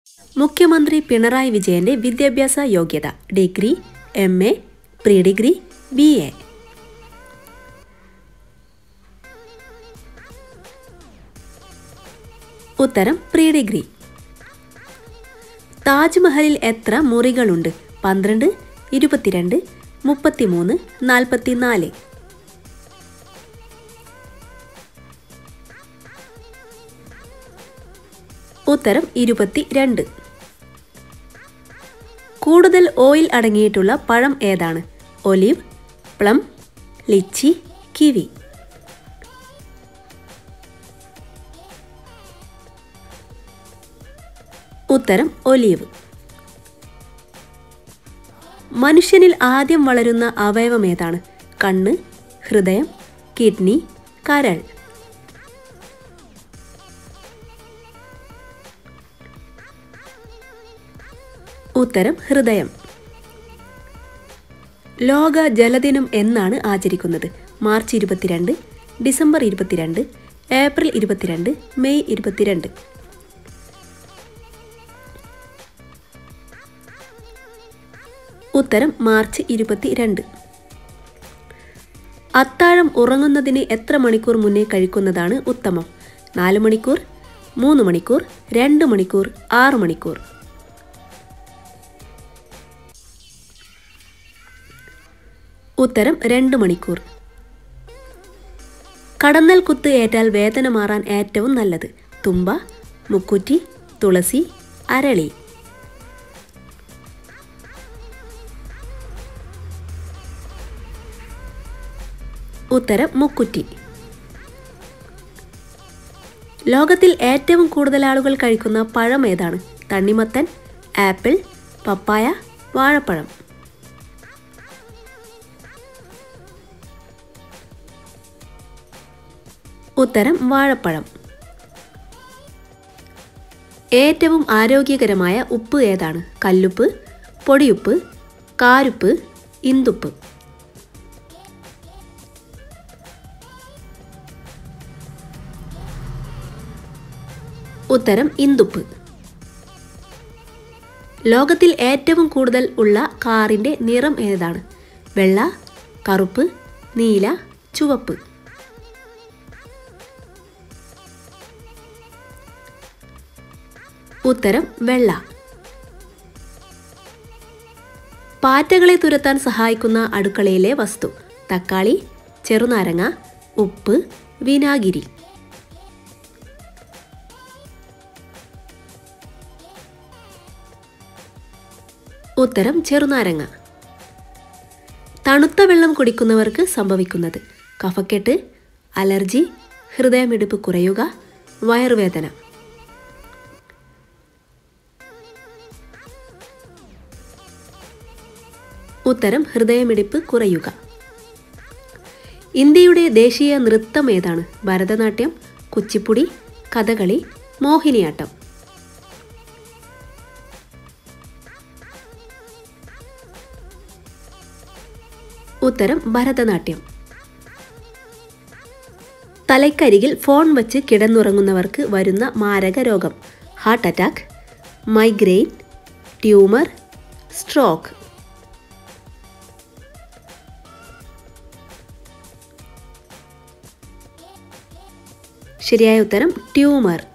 മുഖ്യമന്ത്രി പിണറായി വിജയന്റെ വിദ്യാഭ്യാസ യോഗ്യത degree M A pre degree B A ഉത്തരം പ്രീ ഡിഗ്രി താജ്മഹലിൽ എത്ര മുറികളുണ്ട് പന്ത്രണ്ട് ഇരുപത്തിരണ്ട് മുപ്പത്തിമൂന്ന് നാൽപ്പത്തിനാല് ഉത്തരം ഇരുപത്തി രണ്ട് കൂടുതൽ ഓയിൽ അടങ്ങിയിട്ടുള്ള പഴം ഏതാണ് ഒലിവ് പ്ലം ലിച്ചി കിവി ഉത്തരം ഒലീവ് മനുഷ്യനിൽ ആദ്യം വളരുന്ന അവയവം ഏതാണ് കണ്ണ് ഹൃദയം കിഡ്നി കരൾ ഉത്തരം ഹൃദയം ലോക ജലദിനം എന്നാണ് ആചരിക്കുന്നത് മാർച്ച് ഇരുപത്തിരണ്ട് ഡിസംബർ ഇരുപത്തിരണ്ട് ഏപ്രിൽ ഇരുപത്തിരണ്ട് മെയ് ഇരുപത്തിരണ്ട് ഉത്തരം മാർച്ച് ഇരുപത്തിരണ്ട് അത്താഴം ഉറങ്ങുന്നതിന് എത്ര മണിക്കൂർ മുന്നേ കഴിക്കുന്നതാണ് ഉത്തമം നാല് മണിക്കൂർ മൂന്ന് മണിക്കൂർ രണ്ട് മണിക്കൂർ ആറ് മണിക്കൂർ ഉത്തരം രണ്ട് മണിക്കൂർ കടന്നൽ കുത്ത് ഏറ്റാൽ വേദന മാറാൻ ഏറ്റവും നല്ലത് തുമ്പ മുക്കുറ്റി തുളസി അരളി ഉത്തരം മുക്കുറ്റി ലോകത്തിൽ ഏറ്റവും കൂടുതൽ ആളുകൾ കഴിക്കുന്ന പഴം ഏതാണ് തണ്ണിമത്തൻ ആപ്പിൾ പപ്പായ വാഴപ്പഴം ഉത്തരം വാഴപ്പഴം ഏറ്റവും ആരോഗ്യകരമായ ഉപ്പ് ഏതാണ് കല്ലുപ്പ് പൊടിയുപ്പ് കാരുപ്പ് ഇന്തുപ്പ് ഉത്തരം ഇന്തുപ്പ് ലോകത്തിൽ ഏറ്റവും കൂടുതൽ ഉള്ള കാറിന്റെ നിറം ഏതാണ് വെള്ള കറുപ്പ് നീല ചുവപ്പ് ഉത്തരം വെള്ള പാറ്റകളെ തുരത്താൻ സഹായിക്കുന്ന അടുക്കളയിലെ വസ്തു തക്കാളി ചെറുനാരങ്ങ ഉപ്പ് വിനാഗിരി ഉത്തരം ചെറുനാരങ്ങ തണുത്ത വെള്ളം കുടിക്കുന്നവർക്ക് സംഭവിക്കുന്നത് കഫക്കെട്ട് അലർജി ഹൃദയമിടിപ്പ് കുറയുക വയറുവേദന ഉത്തരം ഹൃദയമിടിപ്പ് കുറയുക ഇന്ത്യയുടെ ദേശീയ നൃത്തം ഏതാണ് ഭരതനാട്യം കുച്ചിപ്പുടി കഥകളി മോഹിനിയാട്ടം ഉത്തരം ഭരതനാട്യം തലയ്ക്കരികിൽ ഫോൺ വച്ച് കിടന്നുറങ്ങുന്നവർക്ക് വരുന്ന മാരക രോഗം heart attack migraine tumour stroke ശരിയായ ഉത്തരം ട്യൂമർ